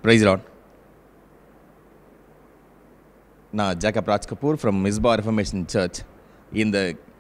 price lord நான் Jacob Raj Kapoor from Mizpah reformation church இந்த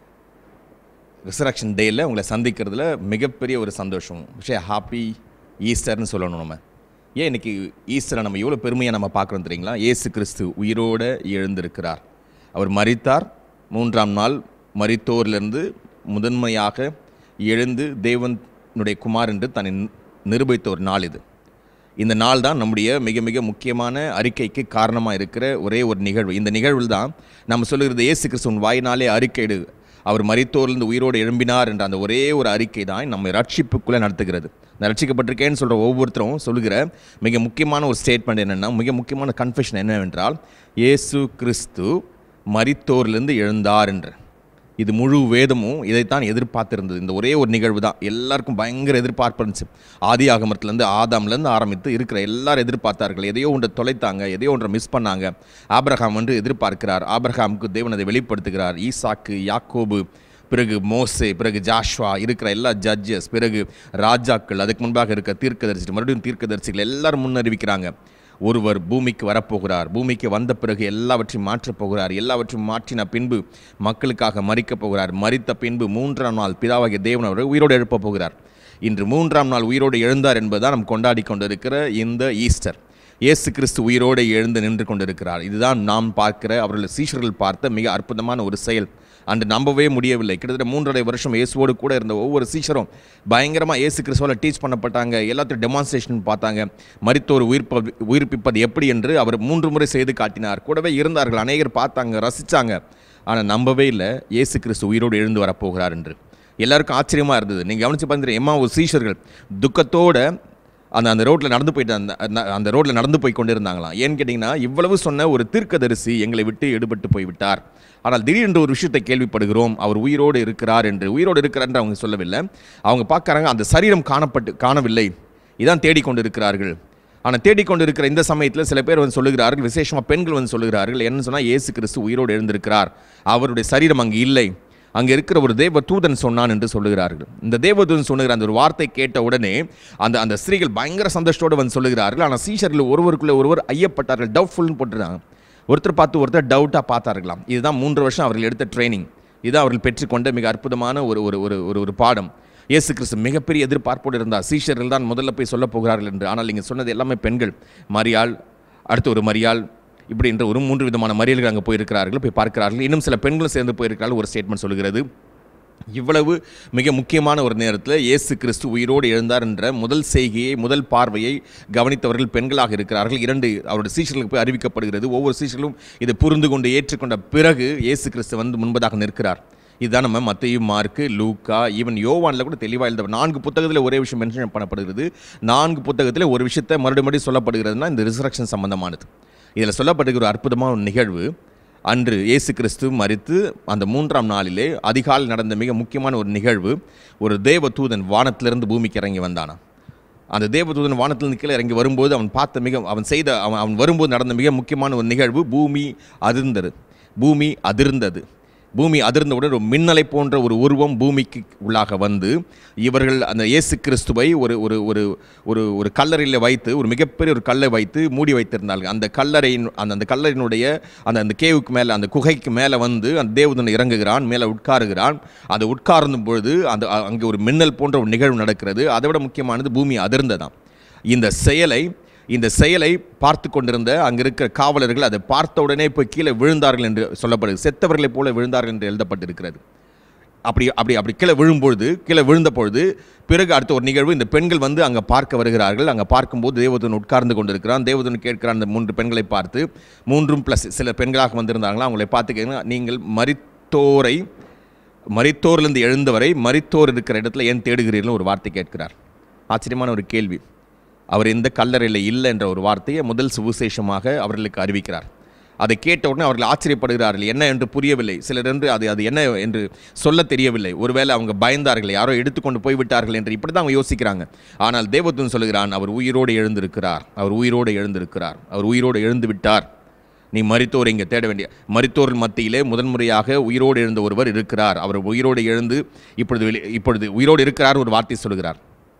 resurrection டேயில் உங்களை சந்திக்கிறதுல மிகப்பெரிய ஒரு சந்தோஷம் விஷயம் ஹாப்பி ஈஸ்டர்னு சொல்லணும் நம்ம ஏன் இன்னைக்கு ஈஸ்டரை நம்ம எவ்வளோ பெருமையாக நம்ம பார்க்குறோம் தெரியுங்களா இயேசு கிறிஸ்து உயிரோடு எழுந்திருக்கிறார் அவர் மரித்தார் மூன்றாம் நாள் மரித்தோரிலிருந்து முதன்மையாக எழுந்து தேவனுடைய குமார் என்று தன்னை நிரூபித்த ஒரு நாள் இது இந்த நாள் தான் நம்முடைய மிக மிக முக்கியமான அறிக்கைக்கு காரணமாக இருக்கிற ஒரே ஒரு நிகழ்வு இந்த நிகழ்வில் தான் நம்ம சொல்லுகிறது இயேசு கிறிஸ்துவின் வாயினாலே அறிக்கையிடு அவர் மரித்தோர்லேருந்து உயிரோடு எழும்பினார் என்ற அந்த ஒரே ஒரு அறிக்கை தான் நம்ம ரட்சிப்புக்குள்ளே நடத்துகிறது நான் ரட்சிக்கப்பட்டிருக்கேன்னு சொல்கிற ஒவ்வொருத்தரும் சொல்லுகிற மிக முக்கியமான ஒரு ஸ்டேட்மெண்ட் என்னென்னா மிக முக்கியமான கன்ஃபெஷன் என்னவென்றால் இயேசு கிறிஸ்து மரித்தோர்லேருந்து எழுந்தார் என்று இது முழு வேதமும் இதைத்தான் எதிர்பார்த்திருந்தது இந்த ஒரே ஒரு நிகழ்வு தான் எல்லாருக்கும் பயங்கர எதிர்பார்ப்பு இருந்துச்சு ஆதி ஆகமத்துலேருந்து ஆதாம்லேருந்து ஆரம்பித்து இருக்கிற எல்லாரும் எதிர்பார்த்தார்கள் எதையோ ஒன்றை தொலைத்தாங்க எதையோ ஒன்றை மிஸ் பண்ணாங்க ஆபிரகாம் என்று எதிர்பார்க்கிறார் ஆபிரகாமுக்கு தேவன் அதை வெளிப்படுத்துகிறார் ஈசாக்கு யாக்கோபு பிறகு மோசே பிறகு ஜாஷ்வா இருக்கிற எல்லா ஜட்ஜஸ் பிறகு ராஜாக்கள் அதுக்கு முன்பாக இருக்க தீர்க்கதரிசி மறுபடியும் தீர்க்கதரிசிகள் எல்லாரும் முன்னறிவிக்கிறாங்க ஒருவர் பூமிக்கு வரப்போகிறார் பூமிக்கு வந்த பிறகு எல்லாவற்றையும் மாற்றப் போகிறார் எல்லாவற்றையும் மாற்றின பின்பு மக்களுக்காக மறிக்கப் போகிறார் மறித்த பின்பு மூன்றாம் நாள் பிதாவாகிய தேவன் அவர்கள் உயிரோடு எழுப்பப் போகிறார் இன்று மூன்றாம் நாள் உயிரோடு எழுந்தார் என்பதுதான் நாம் கொண்டாடி கொண்டிருக்கிற இந்த ஈஸ்டர் இயேசு கிறிஸ்து உயிரோடு எழுந்து நின்று கொண்டிருக்கிறார் இதுதான் நாம் பார்க்கிற அவர்கள் சீஷர்கள் பார்த்த மிக அற்புதமான ஒரு செயல் அன்று நம்பவே முடியவில்லை கிட்டத்தட்ட மூன்றரை வருஷம் இயேசுவோடு கூட இருந்த ஒவ்வொரு சீஷரும் பயங்கரமாக இயேசு கிறிஸ்துவால் டீச் பண்ணப்பட்டாங்க எல்லாத்தையும் டெமான்ஸ்ட்ரேஷன் பார்த்தாங்க மரித்தோர் உயிர்ப்ப உயிர்ப்பிப்பது எப்படி என்று அவர் மூன்று முறை செய்து காட்டினார் கூடவே இருந்தார்கள் அநேகர் பார்த்தாங்க ரசித்தாங்க ஆனால் நம்பவே இல்லை இயேசு கிறிஸ்து உயிரோடு எழுந்து வரப்போகிறார் என்று எல்லாருக்கும் ஆச்சரியமாக இருந்தது நீங்கள் கவனித்து பார்த்துட்டு எம்மா ஒரு சீஷர்கள் துக்கத்தோட அந்த அந்த ரோட்டில் நடந்து போயிட்டு அந்த அந்த- அந்த ரோட்டில் நடந்து போய் கொண்டு இருந்தாங்களாம் ஏன்னு கேட்டிங்கன்னா இவ்வளவு சொன்ன ஒரு தீர்க்கதரிசி எங்களை விட்டு எடுபட்டு போய்விட்டார் ஆனால் திடீரென்று ஒரு விஷயத்தை கேள்விப்படுகிறோம் அவர் உயிரோடு இருக்கிறார் என்று உயிரோடு இருக்கிறார் என்று அவங்க சொல்லவில்லை அவங்க பார்க்குறாங்க அந்த சரீரம் காணப்பட்டு காணவில்லை இதான் தேடிக்கொண்டு இருக்கிறார்கள் ஆனால் தேடிக்கொண்டு இருக்கிற இந்த சமயத்தில் சில பேர் வந்து சொல்லுகிறார்கள் விசேஷமாக பெண்கள் வந்து சொல்லுகிறார்கள் என்னன்னு சொன்னால் இயேசு கிறிஸ்து உயிரோடு எழுந்திருக்கிறார் அவருடைய சரீரம் அங்கு இல்லை அங்கே இருக்கிற ஒரு தேவ தூதன் சொன்னான் என்று சொல்லுகிறார்கள் இந்த தேவதூதன் சொல்லுகிற அந்த ஒரு வார்த்தை கேட்ட உடனே அந்த அந்த ஸ்திரீகள் பயங்கர சந்தோஷத்தோடு வந்து சொல்லுகிறார்கள் ஆனால் சீஷர்கள் ஒருவருக்குள்ளே ஒருவர் ஐயப்பட்டார்கள் டவுட்ஃபுல்னு போட்டுருந்தாங்க ஒருத்தர் பார்த்து ஒருத்தர் டவுட்டாக பார்த்தார்களாம் இதுதான் மூன்று வருஷம் அவர்கள் எடுத்த ட்ரைனிங் இதுதான் அவர்கள் பெற்றுக்கொண்ட மிக அற்புதமான ஒரு ஒரு ஒரு ஒரு ஒரு பாடம் இயேசு கிறிஸ்து மிகப்பெரிய எதிர்பார்ப்போடு இருந்தார் சீஷர்கள் தான் முதல்ல போய் சொல்லப் போகிறார்கள் என்று ஆனால் நீங்கள் சொன்னது எல்லாமே பெண்கள் மரியாள் அடுத்து ஒரு மரியாள் இப்படி என்ற ஒரு மூன்று விதமான மறியல்கள் அங்கே போயிருக்கிறார்கள் போய் பார்க்கிறார்கள் இன்னும் சில பெண்களும் சேர்ந்து போயிருக்கிறார்கள் ஒரு ஸ்டேட்மெண்ட் சொல்கிறது இவ்வளவு மிக முக்கியமான ஒரு நேரத்தில் இயேசு கிறிஸ்து உயிரோடு எழுந்தார் என்ற முதல் செய்கையை முதல் பார்வையை கவனித்தவர்கள் பெண்களாக இருக்கிறார்கள் இரண்டு அவருடைய சீஷர்களுக்கு போய் அறிவிக்கப்படுகிறது ஒவ்வொரு சீஷர்களும் இதை புரிந்து கொண்டு ஏற்றுக்கொண்ட பிறகு இயேசு கிறிஸ்து வந்து முன்பதாக நிற்கிறார் இதுதான் நம்ம மத்தையும் மார்க்கு லூக்கா ஈவன் யோவானில் கூட தெளிவாக எழுத நான்கு புத்தகத்தில் ஒரே விஷயம் மென்ஷன் பண்ணப்படுகிறது நான்கு புத்தகத்தில் ஒரு விஷயத்தை மறுபடியும் மறுபடியும் சொல்லப்படுகிறதுனா இந்த ரிசரக்ஷன் சம்பந்தமானது இதில் சொல்லப்படுகிற ஒரு அற்புதமான ஒரு நிகழ்வு அன்று இயேசு கிறிஸ்து மரித்து அந்த மூன்றாம் நாளிலே அதிகாலை நடந்த மிக முக்கியமான ஒரு நிகழ்வு ஒரு தேவ தூதன் வானத்திலிருந்து பூமிக்கு இறங்கி வந்தானா அந்த தேவதூதன் வானத்திலிருந்து கீழே இறங்கி வரும்போது அவன் பார்த்த மிக அவன் செய்த அவன் அவன் வரும்போது நடந்த மிக முக்கியமான ஒரு நிகழ்வு பூமி அதிர்ந்தது பூமி அதிர்ந்தது பூமி அதிர்ந்தவுடன் ஒரு மின்னலை போன்ற ஒரு உருவம் பூமிக்கு உள்ளாக வந்து இவர்கள் அந்த இயேசு கிறிஸ்துவை ஒரு ஒரு ஒரு ஒரு ஒரு கல்லறையில் வைத்து ஒரு மிகப்பெரிய ஒரு கல்லை வைத்து மூடி வைத்திருந்தார்கள் அந்த கல்லறையின் அந்த அந்த கல்லறையினுடைய அந்த அந்த கேவுக்கு மேலே அந்த குகைக்கு மேலே வந்து அந்த தேவதன் இறங்குகிறான் மேலே உட்காருகிறான் அந்த உட்கார்ந்த பொழுது அந்த அ- அங்கே ஒரு மின்னல் போன்ற ஒரு நிகழ்வு நடக்கிறது அதை விட முக்கியமானது பூமி அதிர்ந்ததாம் இந்த செயலை இந்த செயலை பார்த்து கொண்டிருந்த அங்கே இருக்கிற காவலர்கள் அதை பார்த்த உடனே போய் கீழே விழுந்தார்கள் என்று சொல்லப்படுது செத்தவர்களைப் போல விழுந்தார்கள் என்று எழுதப்பட்டிருக்கிறது அப்படி அப்படி அப்படி கீழே விழும்பொழுது கீழே விழுந்த பொழுது பிறகு அடுத்த ஒரு நிகழ்வு இந்த பெண்கள் வந்து அங்கே பார்க்க வருகிறார்கள் அங்கே பார்க்கும்போது தேவதூதன் உட்கார்ந்து கொண்டிருக்கிறான் தேவதூதன் கேட்கிறான் அந்த மூன்று பெண்களை பார்த்து மூன்றும் ப்ளஸ் சில பெண்களாக வந்திருந்தாங்களா அவங்களை பார்த்து கேட்குறாங்க நீங்கள் மரித்தோரை மரித்தோரிலிருந்து எழுந்தவரை மரித்தோர் இருக்கிற இடத்துல ஏன் தேடுகிறீர்கள் ஒரு வார்த்தை கேட்கிறார் ஆச்சரியமான ஒரு கேள்வி அவர் எந்த கல்லறையில் இல்லை என்ற ஒரு வார்த்தையை முதல் சுவிசேஷமாக அவர்களுக்கு அறிவிக்கிறார் அதை கேட்ட உடனே அவர்கள் ஆச்சரியப்படுகிறார்கள் என்ன என்று புரியவில்லை சிலர் என்று அது அது என்ன என்று சொல்ல தெரியவில்லை ஒருவேளை அவங்க பயந்தார்கள் யாரோ எடுத்துக்கொண்டு போய்விட்டார்கள் என்று இப்படி தான் அவங்க யோசிக்கிறாங்க ஆனால் தேவதூதன் சொல்லுகிறான் அவர் உயிரோடு எழுந்திருக்கிறார் அவர் உயிரோடு எழுந்திருக்கிறார் அவர் உயிரோடு எழுந்து விட்டார் நீ மரித்தோர் இங்கே தேட வேண்டிய மரித்தோர் மத்தியிலே முதன்முறையாக உயிரோடு எழுந்த ஒருவர் இருக்கிறார் அவர் உயிரோடு எழுந்து இப்பொழுது வெளி- இப்பொழுது உயிரோடு இருக்கிறார் ஒரு வார்த்தை சொல்கிறார்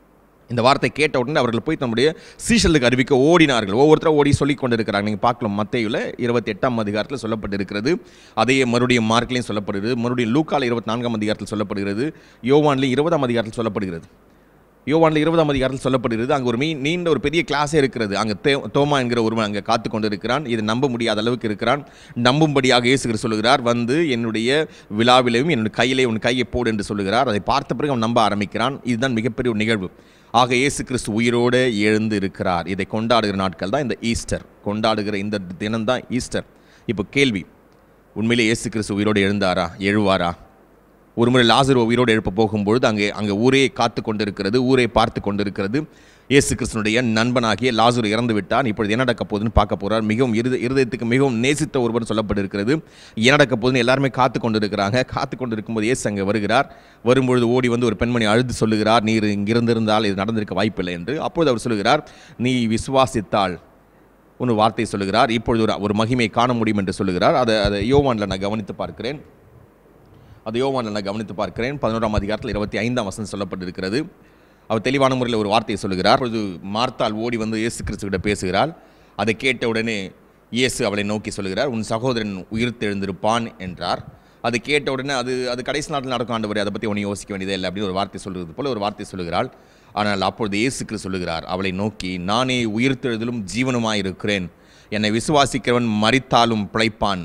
இந்த வார்த்தை கேட்ட உடனே அவர்கள் போய் தம்முடைய சீஷலுக்கு அறிவிக்க ஓடினார்கள் ஒவ்வொருத்தரும் ஓடி சொல்லிக் கொண்டிருக்கிறாங்க நீங்கள் பார்க்கலாம் மத்தையில் இருபத்தி எட்டாம் அதிகாரத்தில் சொல்லப்பட்டிருக்கிறது அதையே மறுபடியும் மார்க்லையும் சொல்லப்படுகிறது மறுபடியும் லூக்கால இருபத்தி நான்காம் அதிகாரத்தில் சொல்லப்படுகிறது யோவான்லையும் இருபதாம் அதிகாரத்தில் சொல்லப்படுகிறது யோவான்ல இருபதாம் அதிகாரத்தில் சொல்லப்படுகிறது அங்கே ஒரு மீ நீண்ட ஒரு பெரிய கிளாஸே இருக்கிறது அங்கே தே தோமா என்கிற ஒருவன் அங்கே காத்து கொண்டு இருக்கிறான் இது நம்ப முடியாத அளவுக்கு இருக்கிறான் நம்பும்படியாக இயேசுகிற சொல்லுகிறார் வந்து என்னுடைய விழாவிலையும் என்னுடைய கையிலே உன் கையை போடு என்று சொல்லுகிறார் அதை பார்த்த பிறகு அவன் நம்ப ஆரம்பிக்கிறான் இதுதான் மிகப்பெரிய ஒரு நிகழ்வு ஆக இயேசு கிறிஸ்து உயிரோடு எழுந்து இருக்கிறார் இதை கொண்டாடுகிற நாட்கள் தான் இந்த ஈஸ்டர் கொண்டாடுகிற இந்த தினம்தான் ஈஸ்டர் இப்போ கேள்வி உண்மையிலே இயேசு கிறிஸ்து உயிரோடு எழுந்தாரா எழுவாரா ஒரு முறை லாசர் உயிரோடு எழுப்ப போகும்பொழுது அங்கே அங்கே ஊரே காத்து கொண்டிருக்கிறது ஊரே பார்த்து கொண்டிருக்கிறது இயேசு கிறிஸ்தனுடைய நண்பனாகிய லாசர் இறந்து விட்டான் இப்பொழுது என்ன நடக்க போகுதுன்னு பார்க்க போறார் மிகவும் இருத இருதயத்துக்கு மிகவும் நேசித்த ஒருவர் சொல்லப்பட்டிருக்கிறது என்ன நடக்க போகுதுன்னு எல்லாருமே காத்து கொண்டிருக்கிறாங்க காத்து கொண்டிருக்கும்போது இயேசு அங்கே வருகிறார் வரும்பொழுது ஓடி வந்து ஒரு பெண்மணி அழுது சொல்லுகிறார் நீர் இங்கிருந்திருந்தால் இது நடந்திருக்க வாய்ப்பில்லை என்று அப்பொழுது அவர் சொல்லுகிறார் நீ விசுவாசித்தால் ஒரு வார்த்தை சொல்லுகிறார் இப்பொழுது ஒரு ஒரு மகிமை காண முடியும் என்று சொல்லுகிறார் அதை அதை யோவானில் நான் கவனித்து பார்க்கிறேன் அது யோவானில் நான் கவனித்து பார்க்கிறேன் பதினோராம் அதிகாரத்தில் இருபத்தி ஐந்தாம் வசனம் சொல்லப்பட்டிருக்கிறது அவர் தெளிவான முறையில் ஒரு வார்த்தையை சொல்லுகிறார் அப்பொழுது மார்த்தாள் ஓடி வந்து இயேசு கிறிஸ்துவிட பேசுகிறாள் அதை கேட்ட உடனே இயேசு அவளை நோக்கி சொல்லுகிறார் உன் சகோதரன் உயிர்த்தெழுந்திருப்பான் என்றார் அது கேட்ட உடனே அது அது கடைசி நாட்டில் நடக்கும் ஆண்டவரே அதை பற்றி ஒன்றும் யோசிக்க வேண்டியதே இல்லை அப்படின்னு ஒரு வார்த்தை சொல்கிறது போல ஒரு வார்த்தை சொல்லுகிறாள் ஆனால் அப்பொழுது இயேசு கிறிஸ்து சொல்லுகிறார் அவளை நோக்கி நானே உயிர்த்தெழுதலும் ஜீவனுமாயிருக்கிறேன் என்னை விசுவாசிக்கிறவன் மரித்தாலும் பிழைப்பான்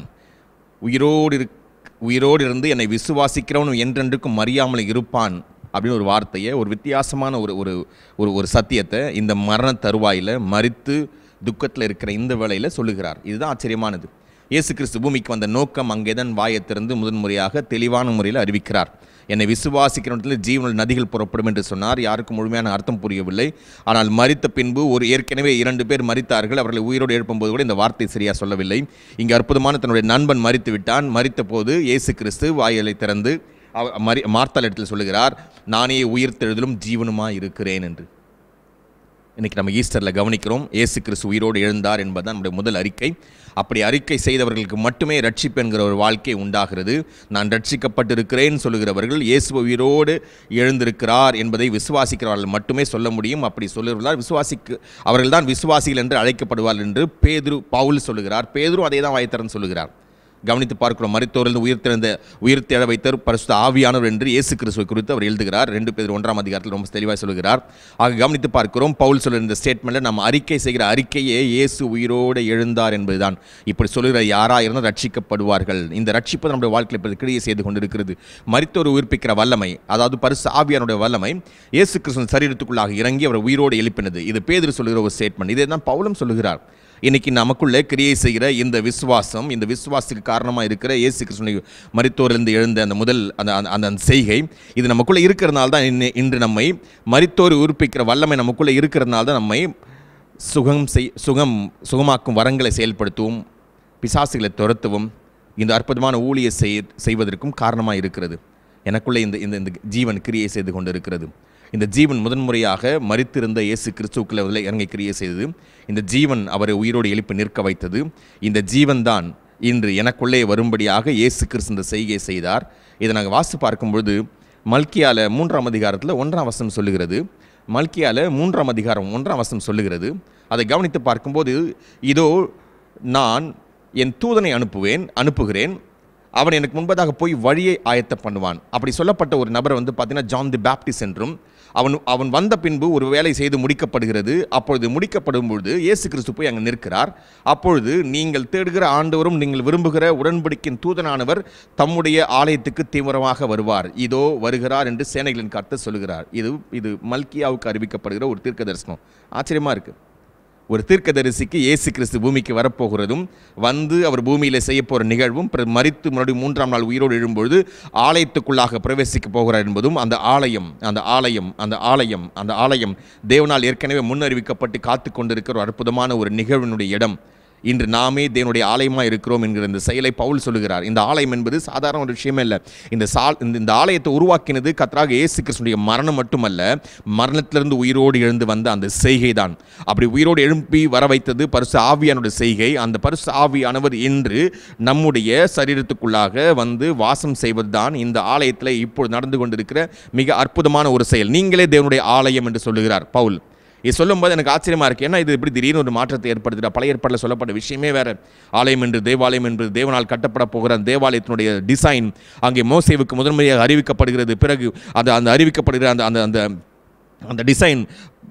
உயிரோடு இருக் உயிரோடு இருந்து என்னை விசுவாசிக்கிறவன் என்றென்றுக்கும் மறியாமல் இருப்பான் அப்படின்னு ஒரு வார்த்தையை ஒரு வித்தியாசமான ஒரு ஒரு ஒரு ஒரு சத்தியத்தை இந்த மரண தருவாயில் மறித்து துக்கத்தில் இருக்கிற இந்த வேளையில் சொல்லுகிறார் இதுதான் ஆச்சரியமானது இயேசு கிறிஸ்து பூமிக்கு வந்த நோக்கம் அங்கேதான் வாயை திறந்து முதன்முறையாக தெளிவான முறையில் அறிவிக்கிறார் என்னை விசுவாசிக்கிறவற்றில் ஜீவனில் நதிகள் புறப்படும் என்று சொன்னார் யாருக்கும் முழுமையான அர்த்தம் புரியவில்லை ஆனால் மறித்த பின்பு ஒரு ஏற்கனவே இரண்டு பேர் மறித்தார்கள் அவர்களை உயிரோடு எழுப்பும்போது கூட இந்த வார்த்தை சரியாக சொல்லவில்லை இங்கே அற்புதமான தன்னுடைய நண்பன் மறித்து விட்டான் மறித்த போது இயேசு கிறிஸ்து வாயலை திறந்து அவ- மரி மார்த்தாள் இடத்தில் சொல்லுகிறார் நானே உயிர்த்தெழுதலும் ஜீவனுமாய் இருக்கிறேன் என்று இன்னைக்கு நம்ம ஈஸ்டரில் கவனிக்கிறோம் இயேசு கிறிஸ்து உயிரோடு எழுந்தார் என்பதுதான் நம்முடைய முதல் அறிக்கை அப்படி அறிக்கை செய்தவர்களுக்கு மட்டுமே ரட்சிப்பு என்கிற ஒரு வாழ்க்கை உண்டாகிறது நான் ரட்சிக்கப்பட்டிருக்கிறேன் சொல்லுகிறவர்கள் இயேசு உயிரோடு எழுந்திருக்கிறார் என்பதை விசுவாசிக்கிறவர்கள் மட்டுமே சொல்ல முடியும் அப்படி சொல்லுகிறார் விசுவாசிக்கு அவர்கள்தான் விசுவாசிகள் என்று அழைக்கப்படுவார்கள் என்று பேதுரு பவுல் சொல்லுகிறார் பேதுரு அதே தான் வாய்த்தரன் சொல்லுகிறார் கவனித்து பார்க்கிறோம் மரித்தோரிலிருந்து உயிர்த்தெழுந்த உயிர்த்தெழ வைத்தர் பரிசுத்த ஆவியானவர் என்று இயேசு கிறிஸ்துவை குறித்து அவர் எழுதுகிறார் ரெண்டு பேர் ஒன்றாம் அதிகாரத்தில் ரொம்ப தெளிவாக சொல்லுகிறார் ஆக கவனித்து பார்க்கிறோம் பவுல் சொல்லுற இந்த ஸ்டேட்மெண்ட்டில் நம்ம அறிக்கை செய்கிற அறிக்கையே இயேசு உயிரோடு எழுந்தார் என்பதுதான் இப்படி சொல்லுகிற யாரா இருந்தால் ரட்சிக்கப்படுவார்கள் இந்த ரட்சிப்பு நம்முடைய வாழ்க்கையில் இப்போது கிரியை செய்து கொண்டிருக்கிறது மரித்தோர் உயிர்ப்பிக்கிற வல்லமை அதாவது பரிசு ஆவியானுடைய வல்லமை இயேசு கிறிஸ்துவின் சரீரத்துக்குள்ளாக இறங்கி அவர் உயிரோடு எழுப்பினது இது பேதர் சொல்லுகிற ஒரு ஸ்டேட்மெண்ட் இதே தான் பவுலும் சொல்லுகிறார் இன்னைக்கு நமக்குள்ளே கிரியை செய்கிற இந்த விசுவாசம் இந்த விசுவாசத்துக்கு காரணமாக இருக்கிற இயேசு கிறிஸ்துவனை மரித்தோரிலிருந்து எழுந்த அந்த முதல் அந்த அந்த- அந்த அந்த செய்கை இது நமக்குள்ளே இருக்கிறதுனால தான் இன்னை- இன்று நம்மை மரித்தோர் உயிர்ப்பிக்கிற வல்லமை நமக்குள்ளே இருக்கிறதுனால தான் நம்மை சுகம் செய் சுகம் சுகமாக்கும் வரங்களை செயல்படுத்தவும் பிசாசுகளை துரத்தவும் இந்த அற்புதமான ஊழிய செய் செய்வதற்கும் காரணமாக இருக்கிறது எனக்குள்ளே இந்த இந்த இந்த ஜீவன் கிரியை செய்து கொண்டு இருக்கிறது இந்த ஜீவன் முதன்முறையாக மரித்திருந்த இயேசு கிறிஸ்துக்குள்ள உள்ள இறங்கி கிரியை செய்தது இந்த ஜீவன் அவரை உயிரோடு எழுப்பி நிற்க வைத்தது இந்த ஜீவன் தான் இன்று எனக்குள்ளே வரும்படியாக இயேசு கிறிஸ்து இந்த செய்கை செய்தார் இதை நாங்கள் வாசி பார்க்கும்பொழுது மல்கியால மூன்றாம் அதிகாரத்தில் ஒன்றாம் வசனம் சொல்லுகிறது மல்கியால மூன்றாம் அதிகாரம் ஒன்றாம் வசனம் சொல்லுகிறது அதை கவனித்து பார்க்கும்போது இதோ நான் என் தூதனை அனுப்புவேன் அனுப்புகிறேன் அவன் எனக்கு முன்பதாக போய் வழியை ஆயத்த பண்ணுவான் அப்படி சொல்லப்பட்ட ஒரு நபர் வந்து பார்த்தீங்கன்னா ஜான் தி பேப்டிஸ்ட் என்றும் அவன் அவன் வந்த பின்பு ஒரு வேலை செய்து முடிக்கப்படுகிறது அப்பொழுது முடிக்கப்படும் பொழுது இயேசு கிறிஸ்து போய் அங்கே நிற்கிறார் அப்பொழுது நீங்கள் தேடுகிற ஆண்டவரும் நீங்கள் விரும்புகிற உடன்படிக்கையின் தூதனானவர் தம்முடைய ஆலயத்துக்கு தீவிரமாக வருவார் இதோ வருகிறார் என்று சேனைகளின் கருத்தை சொல்லுகிறார் இது இது மல்கியாவுக்கு அறிவிக்கப்படுகிற ஒரு தீர்க்க தரிசனம் ஆச்சரியமா இருக்கு ஒரு தீர்க்கதரிசிக்கு இயேசு கிறிஸ்து பூமிக்கு வரப்போகிறதும் வந்து அவர் பூமியில் செய்ய போகிற நிகழ்வும் பிறகு மரித்து மறுபடியும் மூன்றாம் நாள் உயிரோடு எழும்பொழுது ஆலயத்துக்குள்ளாக பிரவேசிக்க போகிறார் என்பதும் அந்த ஆலயம் அந்த ஆலயம் அந்த ஆலயம் அந்த ஆலயம் தேவனால் ஏற்கனவே முன்னறிவிக்கப்பட்டு காத்து கொண்டிருக்கிற ஒரு அற்புதமான ஒரு நிகழ்வினுடைய இடம் இன்று நாமே தேவனுடைய ஆலயமாக இருக்கிறோம் என்கிற இந்த செயலை பவுல் சொல்லுகிறார் இந்த ஆலயம் என்பது சாதாரண ஒரு விஷயமே இல்லை இந்த சால் இந்த இந்த ஆலயத்தை உருவாக்கினது கத்ராக இயேசு கிறிஸ்துடைய மரணம் மட்டுமல்ல மரணத்திலிருந்து உயிரோடு எழுந்து வந்த அந்த செய்கை தான் அப்படி உயிரோடு எழுப்பி வர வைத்தது பரிசு ஆவியானுடைய செய்கை அந்த பரிசு ஆவியானவர் இன்று நம்முடைய சரீரத்துக்குள்ளாக வந்து வாசம் செய்வதுதான் இந்த ஆலயத்தில் இப்பொழுது நடந்து கொண்டிருக்கிற மிக அற்புதமான ஒரு செயல் நீங்களே தேவனுடைய ஆலயம் என்று சொல்லுகிறார் பவுல் இது சொல்லும்போது எனக்கு ஆச்சரியமா இருக்கு ஏன்னா இது இப்படி திடீர்னு ஒரு மாற்றத்தை ஏற்படுத்துகிற பழைய ஏற்பாட்டில் சொல்லப்பட்ட விஷயமே வேற ஆலயம் என்று தேவாலயம் என்று தேவனால் கட்டப்பட போகிற அந்த தேவாலயத்தினுடைய டிசைன் அங்கே மோசேவுக்கு முதன்முறையாக அறிவிக்கப்படுகிறது பிறகு அந்த அந்த அறிவிக்கப்படுகிற அந்த அந்த அந்த அந்த டிசைன்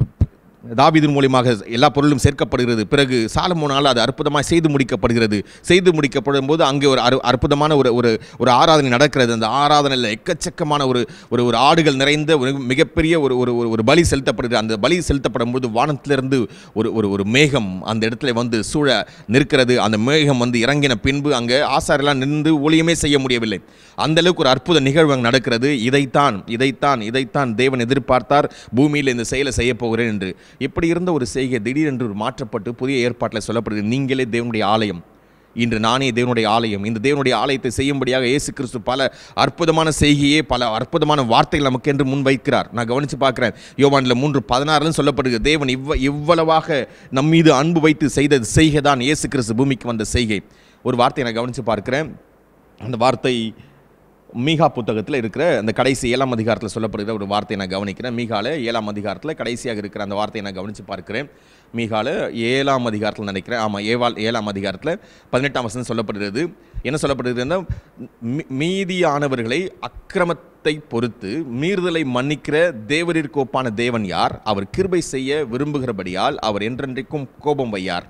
தாவீதின் மூலியமாக எல்லா பொருளும் சேர்க்கப்படுகிறது பிறகு சாலமோனால் அது அற்புதமாக செய்து முடிக்கப்படுகிறது செய்து முடிக்கப்படும் போது அங்கே ஒரு அரு அற்புதமான ஒரு ஒரு ஒரு ஆராதனை நடக்கிறது அந்த ஆராதனையில் எக்கச்சக்கமான ஒரு ஒரு ஒரு ஆடுகள் நிறைந்த ஒரு மிகப்பெரிய ஒரு ஒரு ஒரு- ஒரு பலி செலுத்தப்படுகிறது அந்த பலி செலுத்தப்படும் போது வானத்திலிருந்து ஒரு ஒரு ஒரு மேகம் அந்த இடத்துல வந்து சூழ நிற்கிறது அந்த மேகம் வந்து இறங்கின பின்பு அங்கே ஆசாரெல்லாம் நின்று ஊழியமே செய்ய முடியவில்லை அந்த அளவுக்கு ஒரு அற்புத நிகழ்வு அங்கே நடக்கிறது இதைத்தான் இதைத்தான் இதைத்தான் தேவன் எதிர்பார்த்தார் பூமியில் இந்த செயலை செய்ய போகிறேன் என்று இப்படி இருந்த ஒரு செய்கை திடீரென்று ஒரு மாற்றப்பட்டு புதிய ஏற்பாட்டில் சொல்லப்படுகிறது நீங்களே தேவனுடைய ஆலயம் இன்று நானே தேவனுடைய ஆலயம் இந்த தேவனுடைய ஆலயத்தை செய்யும்படியாக இயேசு கிறிஸ்து பல அற்புதமான செய்கையே பல அற்புதமான வார்த்தைகள் நமக்கு என்று முன்வைக்கிறார் நான் கவனித்து பார்க்குறேன் யோவானில் மூன்று பதினாறுன்னு சொல்லப்படுகிறது தேவன் இவ்வ இவ்வளவாக நம் மீது அன்பு வைத்து செய்த செய்கை தான் இயேசு கிறிஸ்து பூமிக்கு வந்த செய்கை ஒரு வார்த்தையை நான் கவனித்து பார்க்கிறேன் அந்த வார்த்தை மீகா புத்தகத்தில் இருக்கிற அந்த கடைசி ஏழாம் அதிகாரத்தில் சொல்லப்படுகிற ஒரு வார்த்தையை நான் கவனிக்கிறேன் மீகால ஏழாம் அதிகாரத்தில் கடைசியாக இருக்கிற அந்த வார்த்தையை நான் கவனித்து பார்க்கிறேன் மீகால ஏழாம் அதிகாரத்தில் நினைக்கிறேன் ஆமாம் ஏவாள் ஏழாம் அதிகாரத்தில் பதினெட்டாம் வசனம் சொல்லப்படுகிறது என்ன சொல்லப்படுகிறதுன்னா மீ- மீதியானவர்களை அக்கிரமத்தை பொறுத்து மீறுதலை மன்னிக்கிற தேவரிற்கு ஒப்பான தேவன் யார் அவர் கிருபை செய்ய விரும்புகிறபடியால் அவர் என்றென்றைக்கும் கோபம் வையார்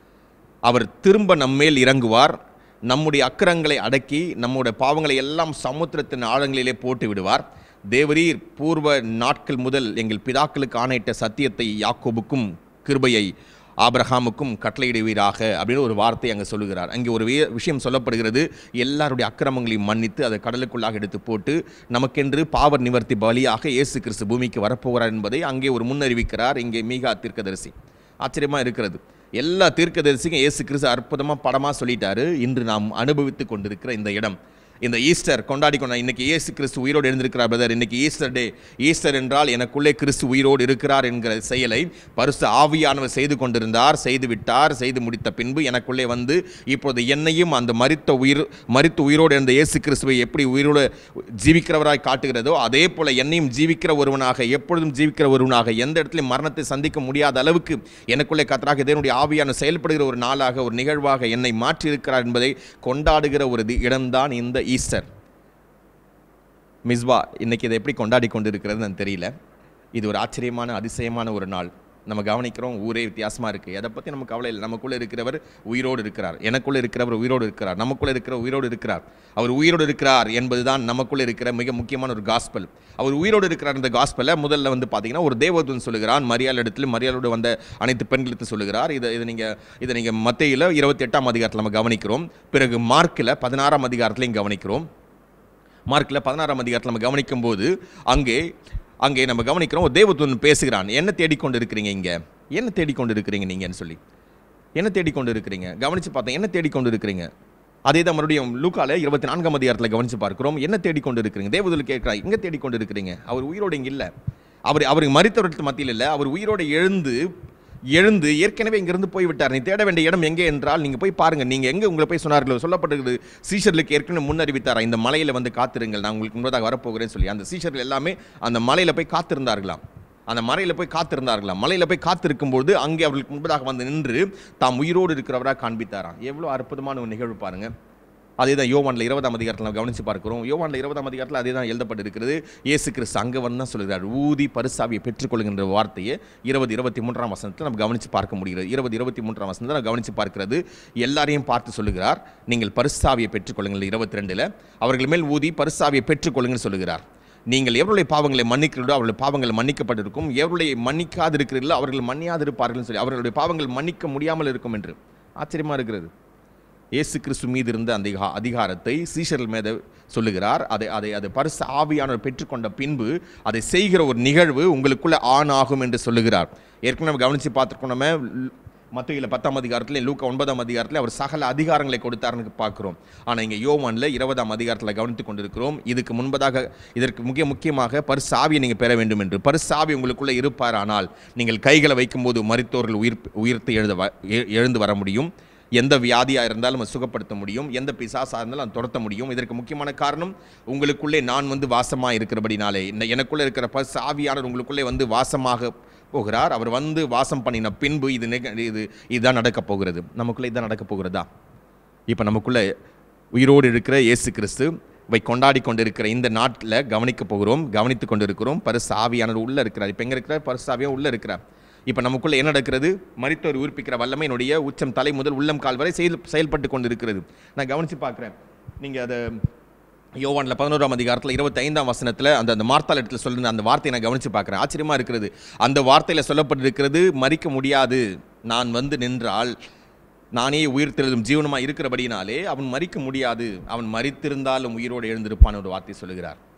அவர் திரும்ப நம்மேல் இறங்குவார் நம்முடைய அக்கிரங்களை அடக்கி நம்முடைய பாவங்களை எல்லாம் சமுத்திரத்தின் ஆழங்களிலே போட்டு விடுவார் தேவரீர் பூர்வ நாட்கள் முதல் எங்கள் பிதாக்களுக்கு ஆணையிட்ட சத்தியத்தை யாக்கோபுக்கும் கிருபையை ஆபிரகாமுக்கும் கட்டளையிடுவீராக அப்படின்னு ஒரு வார்த்தை அங்கே சொல்லுகிறார் அங்கே ஒரு வி- விஷயம் சொல்லப்படுகிறது எல்லாருடைய அக்கிரமங்களையும் மன்னித்து அதை கடலுக்குள்ளாக எடுத்து போட்டு நமக்கென்று பாவர் நிவர்த்தி பலியாக இயேசு கிறிஸ்து பூமிக்கு வரப்போகிறார் என்பதை அங்கே ஒரு முன்னறிவிக்கிறார் இங்கே மீகா தீர்க்கதரிசி ஆச்சரியமா இருக்கிறது எல்லா தீர்க்கதரிசிக்கும் இயேசு கிறிஸ்து அற்புதமாக படமாக சொல்லிட்டாரு இன்று நாம் அனுபவித்து கொண்டிருக்கிற இந்த இடம் இந்த ஈஸ்டர் கொண்டாடி கொண்டா இன்னைக்கு இயேசு கிறிஸ்து உயிரோடு எழுந்திருக்கிறார் பிரதர் இன்னைக்கு ஈஸ்டர் டே ஈஸ்டர் என்றால் எனக்குள்ளே கிறிஸ்து உயிரோடு இருக்கிறார் என்கிற செயலை பரிசு ஆவியானவர் செய்து கொண்டிருந்தார் செய்து விட்டார் செய்து முடித்த பின்பு எனக்குள்ளே வந்து இப்பொழுது என்னையும் அந்த மரித்த உயிர் மரித்து உயிரோடு இருந்த இயேசு கிறிஸ்துவை எப்படி உயிரோடு ஜீவிக்கிறவராய் காட்டுகிறதோ அதே போல என்னையும் ஜீவிக்கிற ஒருவனாக எப்பொழுதும் ஜீவிக்கிற ஒருவனாக எந்த இடத்திலும் மரணத்தை சந்திக்க முடியாத அளவுக்கு எனக்குள்ளே கத்தராக தேவனுடைய ஆவியான செயல்படுகிற ஒரு நாளாக ஒரு நிகழ்வாக என்னை மாற்றியிருக்கிறார் என்பதை கொண்டாடுகிற ஒரு தி- இடம்தான் இந்த ஈஸ்டர் மிஸ்வா இன்னைக்கு இதை எப்படி கொண்டாடி கொண்டு இருக்கிறதுன்னு தெரியல இது ஒரு ஆச்சரியமான அதிசயமான ஒரு நாள் நம்ம கவனிக்கிறோம் ஊரே வித்தியாசமாக இருக்குது எதை பற்றி நமக்கு கவலை இல்லை நமக்குள்ளே இருக்கிறவர் உயிரோடு இருக்கிறார் எனக்குள்ளே இருக்கிறவர் உயிரோடு இருக்கிறார் நமக்குள்ளே இருக்கிற உயிரோடு இருக்கிறார் அவர் உயிரோடு இருக்கிறார் என்பதுதான் நமக்குள்ளே இருக்கிற மிக முக்கியமான ஒரு காஸ்பல் அவர் உயிரோடு இருக்கிறார் இந்த காஸ்பலை முதல்ல வந்து பார்த்தீங்கன்னா ஒரு தேவதூதன் சொல்லுகிறான் மரியாள் இடத்துல மரியாளோடு வந்த அனைத்து பெண்களுக்கு சொல்லுகிறார் இதை இதை நீங்கள் இதை நீங்கள் மத்தியில் இருபத்தி எட்டாம் அதிகாரத்தில் நம்ம கவனிக்கிறோம் பிறகு மார்க்கில் பதினாறாம் அதிகாரத்திலையும் கவனிக்கிறோம் மார்க்கில் பதினாறாம் அதிகாரத்தில் நம்ம கவனிக்கும் போது அங்கே அங்கே நம்ம கவனிக்கிறோம் ஒரு தேவதூதன் பேசுகிறான் என்ன தேடிக்கொண்டு இருக்கிறீங்க இங்கே என்ன தேடிக்கொண்டு இருக்கிறீங்க நீங்கன்னு சொல்லி என்ன தேடிக்கொண்டு இருக்கிறீங்க கவனித்து பார்த்தேன் என்ன தேடிக்கொண்டு இருக்கிறீங்க அதே தான் மறுபடியும் லூக்கால இருபத்தி நான்காம் அதிகாரத்தில் கவனித்து பார்க்கிறோம் என்ன தேடிக்கொண்டு இருக்கிறீங்க தேவதூதன் கேட்கிறா எங்கே தேடிக்கொண்டு இருக்கிறீங்க அவர் உயிரோடு இங்கே இல்லை அவர் அவர் மறித்தவர்களுக்கு மத்தியில் இல்லை அவர் உயிரோடு எழுந்து எழுந்து ஏற்கனவே இங்கிருந்து போய்விட்டார் நீ தேட வேண்டிய இடம் எங்கே என்றால் நீங்கள் போய் பாருங்கள் நீங்கள் எங்கே உங்களை போய் சொன்னார்களோ சொல்லப்பட்டிருக்குது சீஷர்களுக்கு ஏற்கனவே முன்னறிவித்தாரா இந்த மலையில் வந்து காத்திருங்கள் நான் உங்களுக்கு முன்பதாக வரப்போகிறேன்னு சொல்லி அந்த சீஷர்கள் எல்லாமே அந்த மலையில் போய் காத்திருந்தார்களாம் அந்த மலையில் போய் காத்திருந்தார்களாம் மலையில் போய் காத்திருக்கும்போது அங்கே அவர்களுக்கு முன்பதாக வந்து நின்று தாம் உயிரோடு இருக்கிறவராக காண்பித்தாராம் எவ்வளோ அற்புதமான ஒரு நிகழ்வு பாருங்க அதே தான் யோவானில் இருபதாம் அதிகாரத்தில் நம்ம கவனித்து பார்க்கிறோம் யோவானில் இருபதாம் அதிகாரத்தில் அதே தான் எழுதப்பட்டிருக்கிறது இயேசு கிறிஸ்து அங்கே வந்து தான் சொல்கிறார் ஊதி பரிசாவியை பெற்றுக்கொள்கின்ற வார்த்தையை இருபது இருபத்தி மூன்றாம் வசனத்தில் நம்ம கவனித்து பார்க்க முடிகிறது இருபது இருபத்தி மூன்றாம் வசனத்தை நம்ம கவனித்து பார்க்கிறது எல்லாரையும் பார்த்து சொல்லுகிறார் நீங்கள் பரிசாவியை பெற்றுக்கொள்ளுங்கள் இருபத்தி ரெண்டில் அவர்கள் மேல் ஊதி பரிசாவியை பெற்றுக்கொள்ளுங்கன்னு சொல்லுகிறார் நீங்கள் எவருடைய பாவங்களை மன்னிக்கிறீர்களோ அவர்களுடைய பாவங்கள் மன்னிக்கப்பட்டிருக்கும் எவருடைய மன்னிக்காதிருக்கிறீர்களோ அவர்கள் மன்னியாதிருப்பார்கள் சொல்லி அவர்களுடைய பாவங்கள் மன்னிக்க முடியாமல் இருக்கும் என்று ஆச்சரியமாக இருக்கிறது இயேசு கிறிஸ்து மீது இருந்த அந்த அதிகா- அதிகாரத்தை சீஷர்கள் மீது சொல்லுகிறார் அதை அதை அதை பரிசு ஆவியானவர் பெற்றுக்கொண்ட பின்பு அதை செய்கிற ஒரு நிகழ்வு உங்களுக்குள்ள ஆண் ஆகும் என்று சொல்லுகிறார் ஏற்கனவே நம்ம கவனித்து பார்த்துருக்கோம் நம்ம லூ- மத்தியில் பத்தாம் அதிகாரத்தில் லூக்கா ஒன்பதாம் அதிகாரத்தில் அவர் சகல அதிகாரங்களை கொடுத்தாருன்னு பார்க்குறோம் ஆனால் இங்கே யோவானில் இருபதாம் அதிகாரத்தில் கவனித்துக் கொண்டிருக்கிறோம் இதுக்கு முன்பதாக இதற்கு முக்கிய முக்கியமாக பரிசாவியை நீங்கள் பெற வேண்டும் என்று பரிசாவி உங்களுக்குள்ளே இருப்பார் ஆனால் நீங்கள் கைகளை வைக்கும்போது மரித்தோர்கள் உயிர் உயிர்த்து எழுத வ- எ- எழுந்து வர முடியும் எந்த வியாதியாக இருந்தாலும் அதை சுகப்படுத்த முடியும் எந்த பிசாசாக இருந்தாலும் அதை துரத்த முடியும் இதற்கு முக்கியமான காரணம் உங்களுக்குள்ளே நான் வந்து வாசமாக இருக்கிறபடினாலே இந்த எனக்குள்ளே இருக்கிற பஸ் ஆவியானவர் உங்களுக்குள்ளே வந்து வாசமாக போகிறார் அவர் வந்து வாசம் பண்ணின பின்பு இது நிக- இது இதுதான் நடக்கப் போகிறது நமக்குள்ளே இதுதான் நடக்கப் போகிறதா இப்போ நமக்குள்ளே உயிரோடு இருக்கிற இயேசு கிறிஸ்து வை கொண்டாடி கொண்டிருக்கிற இந்த நாட்டில் கவனிக்க போகிறோம் கவனித்து கொண்டிருக்கிறோம் பரிசு ஆவியானவர் உள்ளே இருக்கிறார் இப்போ எங்கே இருக்கிறார் பரிசு ஆவியா உள்ளே இருக்கிறார் இப்போ நமக்குள்ளே என்ன நடக்கிறது மரித்தோர் உயிர்ப்பிக்கிற வல்லமையினுடைய உச்சம் தலை முதல் உள்ளம் கால் வரை செயல் செயல்பட்டு கொண்டிருக்கிறது நான் கவனித்து பார்க்குறேன் நீங்கள் அதை யோவானில் பதினோராம் அதிகாரத்தில் இருபத்தைந்தாம் வசனத்தில் அந்த அந்த மார்த்தாள் இடத்துல சொல்லுற அந்த வார்த்தையை நான் கவனித்து பார்க்குறேன் ஆச்சரியமாக இருக்கிறது அந்த வார்த்தையில் சொல்லப்பட்டிருக்கிறது மறிக்க முடியாது நான் வந்து நின்றால் நானே உயிர்த்தெழுதும் ஜீவனமாக இருக்கிறபடினாலே அவன் மறிக்க முடியாது அவன் மறித்திருந்தாலும் உயிரோடு எழுந்திருப்பான் ஒரு வார்த்தை சொல்லுகிறார்